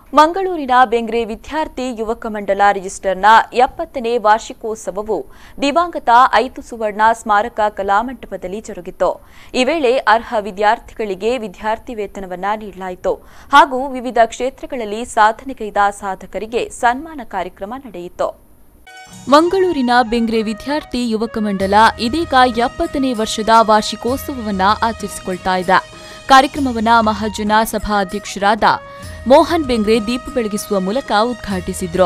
ಮಂಗಳೂರಿನ ಬೆಂಗ್ರೆ ವಿದ್ಯಾರ್ಥಿ ಯುವಕ ಮಂಡಲ ರಿಜಿಸ್ಟರ್ನ ಎಪ್ಪತ್ತನೇ ವಾರ್ಷಿಕೋತ್ಸವವು ದಿವಂಗತ ಐತು ಸುವರ್ಣ ಸ್ಮಾರಕ ಕಲಾಮಂಟಪದಲ್ಲಿ ಜರುಗಿತು ಈ ವೇಳೆ ಅರ್ಹ ವಿದ್ಯಾರ್ಥಿಗಳಿಗೆ ವಿದ್ಯಾರ್ಥಿ ವೇತನವನ್ನ ನೀಡಲಾಯಿತು ಹಾಗೂ ವಿವಿಧ ಕ್ಷೇತ್ರಗಳಲ್ಲಿ ಸಾಧನೆಗೈದ ಸಾಧಕರಿಗೆ ಸನ್ಮಾನ ಕಾರ್ಯಕ್ರಮ ನಡೆಯಿತು ಮಂಗಳೂರಿನ ಬೆಂಗ್ರೆ ವಿದ್ಯಾರ್ಥಿ ಯುವಕ ಮಂಡಲ ಇದೀಗ ಎಪ್ಪತ್ತನೇ ವರ್ಷದ ವಾರ್ಷಿಕೋತ್ಸವವನ್ನ ಆಚರಿಸಿಕೊಳ್ತಾ ಇದೆ ಕಾರ್ಯಕ್ರಮವನ್ನ ಮಹಾಜನ ಸಭಾ ಅಧ್ಯಕ್ಷರಾದ ಮೋಹನ್ ಬೆಂಗ್ರೆ ದೀಪ ಬೆಳಗಿಸುವ ಮೂಲಕ ಉದ್ಘಾಟಿಸಿದ್ರು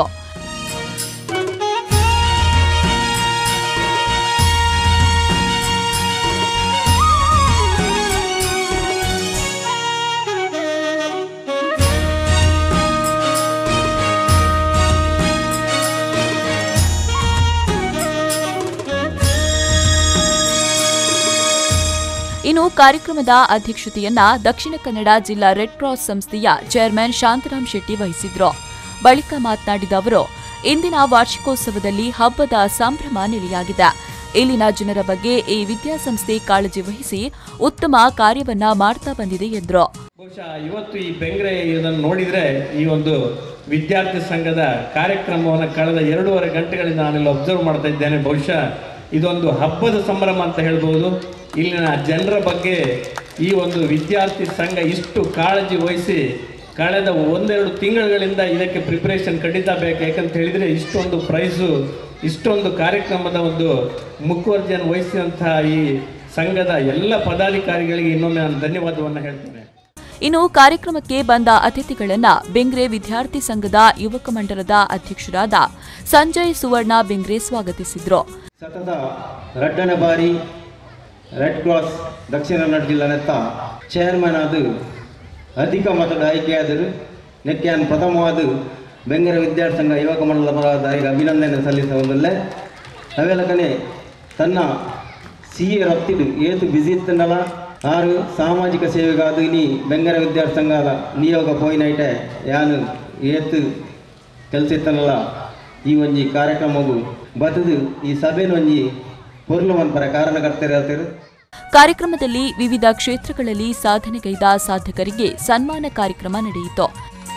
ಇನ್ನು ಕಾರ್ಯಕ್ರಮದ ಅಧ್ಯಕ್ಷತೆಯನ್ನ ದಕ್ಷಿಣ ಕನ್ನಡ ಜಿಲ್ಲಾ ರೆಡ್ ಕ್ರಾಸ್ ಸಂಸ್ಥೆಯ ಚೇರ್ಮನ್ ಶಾಂತರಾಮ್ ಶೆಟ್ಟಿ ವಹಿಸಿದ್ರು ಬಳಿಕ ಮಾತನಾಡಿದ ಅವರು ಇಂದಿನ ವಾರ್ಷಿಕೋತ್ಸವದಲ್ಲಿ ಹಬ್ಬದ ಸಂಭ್ರಮ ನೆಲೆಯಾಗಿದೆ ಇಲ್ಲಿನ ಜನರ ಬಗ್ಗೆ ಈ ವಿದ್ಯಾಸಂಸ್ಥೆ ಕಾಳಜಿ ವಹಿಸಿ ಉತ್ತಮ ಕಾರ್ಯವನ್ನ ಮಾಡ್ತಾ ಬಂದಿದೆ ಎಂದರು ಬಹುಶಃ ಇವತ್ತು ಈ ಬೆಂಗ್ರೆ ಇದನ್ನು ನೋಡಿದರೆ ಈ ಒಂದು ವಿದ್ಯಾರ್ಥಿ ಸಂಘದ ಕಾರ್ಯಕ್ರಮವನ್ನು ಕಳೆದ ಎರಡೂವರೆ ಗಂಟೆಗಳಿಂದ ನಾನಿಲ್ಲಿ ಅಬ್ಸರ್ವ್ ಮಾಡ್ತಾ ಇದ್ದೇನೆ ಬಹುಶಃ ಇದೊಂದು ಹಬ್ಬದ ಸಂಭ್ರಮ ಅಂತ ಹೇಳ್ಬೋದು ಇಲ್ಲಿನ ಜನರ ಬಗ್ಗೆ ಈ ಒಂದು ವಿದ್ಯಾರ್ಥಿ ಸಂಘ ಇಷ್ಟು ಕಾಳಜಿ ವಹಿಸಿ ಕಳೆದ ಒಂದೆರಡು ತಿಂಗಳುಗಳಿಂದ ಇದಕ್ಕೆ ಪ್ರಿಪರೇಷನ್ ಖಂಡಿತ ಬೇಕು ಯಾಕಂತ ಹೇಳಿದರೆ ಇಷ್ಟೊಂದು ಪ್ರೈಸು ಇಷ್ಟೊಂದು ಕಾರ್ಯಕ್ರಮದ ಒಂದು ಮುಖವರ್ಜನ ವಹಿಸಿದಂತಹ ಈ ಸಂಘದ ಎಲ್ಲ ಪದಾಧಿಕಾರಿಗಳಿಗೆ ಇನ್ನೊಮ್ಮೆ ನಾನು ಧನ್ಯವಾದವನ್ನು ಹೇಳ್ತೇನೆ ಇನ್ನು ಕಾರ್ಯಕ್ರಮಕ್ಕೆ ಬಂದ ಅತಿಥಿಗಳನ್ನ ಬೆಂಗ್ರೆ ವಿದ್ಯಾರ್ಥಿ ಸಂಘದ ಯುವಕ ಮಂಡಲದ ಅಧ್ಯಕ್ಷರಾದ ಸಂಜಯ್ ಸುವರ್ಣ ಬೆಂಗ್ರೆ ಸ್ವಾಗತಿಸಿದ್ರು ಸತತ ಎರಡನೇ ಬಾರಿ ರೆಡ್ ಕ್ರಾಸ್ ದಕ್ಷಿಣ ಕನ್ನಡ ಜಿಲ್ಲಾ ನೆತ್ತ ಚೇರ್ಮನ್ ಆದು ಅಧಿಕ ಮತದ ಆಯ್ಕೆಯಾದರು ನೆಕ್ಕೆಯನ್ನು ಪ್ರಥಮವಾದ ಬೆಂಗರ ವಿದ್ಯಾರ್ಥಿ ಸಂಘ ಯುವಕ ಮಂಡಲ ಪರವಾದ ಈಗ ಅಭಿನಂದನೆ ಸಲ್ಲಿಸುವುದಲ್ಲೇ ಅವೆಲಕನೆ ತನ್ನ ಸಿ ಎ ರಫ್ತಿಡು ಏತು ಬಿಸಿ ಇತ್ತಂಡಲ ಆರು ಸಾಮಾಜಿಕ ಸೇವೆಗಾದು ಇನಿ ಬೆಂಗರ ವಿದ್ಯಾರ್ಥಿ ಸಂಘದ ನಿಯೋಗ ಪೋಯಿನೈಟೆ ಯಾನು ಏತು ಕೆಲಸ ಇತ್ತನಲ್ಲ ಈ ಒಂಜಿ ಕಾರ್ಯಕ್ರಮವು ಬತದು ಈ ಸಭೆನ ಒಂಜಿ ಪೂರ್ಣ ಪರ ಕಾರಣಕರ್ತರು ಹೇಳ್ತಾರೆ ಕಾರ್ಯಕ್ರಮದಲ್ಲಿ ವಿವಿಧ ಕ್ಷೇತ್ರಗಳಲ್ಲಿ ಸಾಧನೆಗೈದ ಸಾಧಕರಿಗೆ ಸನ್ಮಾನ ಕಾರ್ಯಕ್ರಮ ನಡೆಯಿತು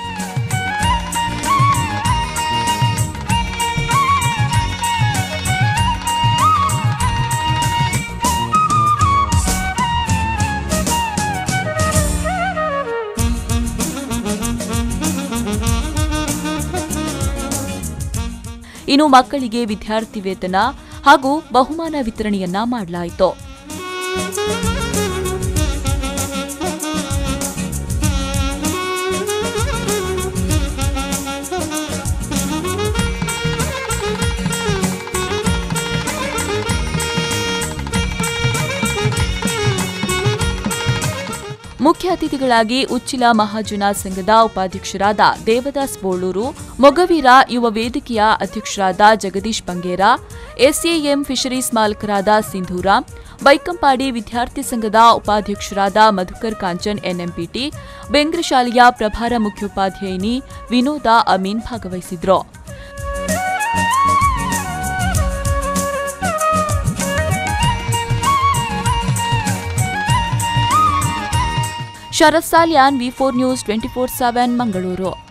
ಇನ್ನು ಮಕ್ಕಳಿಗೆ ವಿದ್ಯಾರ್ಥಿ ವೇತನ ಹಾಗೂ ಬಹುಮಾನ ವಿತರಣೆಯನ್ನ ಮಾಡಲಾಯಿತು ಮುಖ್ಯ ಅತಿಥಿಗಳಾಗಿ ಉಚ್ಚಿಲ ಮಹಾಜನ ಸಂಘದ ಉಪಾಧ್ಯಕ್ಷರಾದ ದೇವದಾಸ್ ಬೋಳೂರು ಮೊಗವೀರ ಯುವ ವೇದಿಕೆಯ ಅಧ್ಯಕ್ಷರಾದ ಜಗದೀಶ್ ಬಂಗೇರ ಎಸ್ಎಎಂ ಫಿಶರೀಸ್ ಮಾಲಕರಾದ ಸಿಂಧೂರಾಮ್ ಬೈಕಂಪಾಡಿ ವಿದ್ಯಾರ್ಥಿ ಸಂಘದ ಉಪಾಧ್ಯಕ್ಷರಾದ ಮಧುಕರ್ ಕಾಂಚನ್ ಎನ್ಎಂಪಿಟಿ ಬೆಂಗ್ರೆ ಶಾಲೆಯ ಪ್ರಭಾರ ಮುಖ್ಯೋಪಾಧ್ಯಾಯಿನಿ ವಿನೋದ ಅಮೀನ್ ಭಾಗವಹಿಸಿದ್ರು Sharath Salian V four news twenty four seven Mangaluru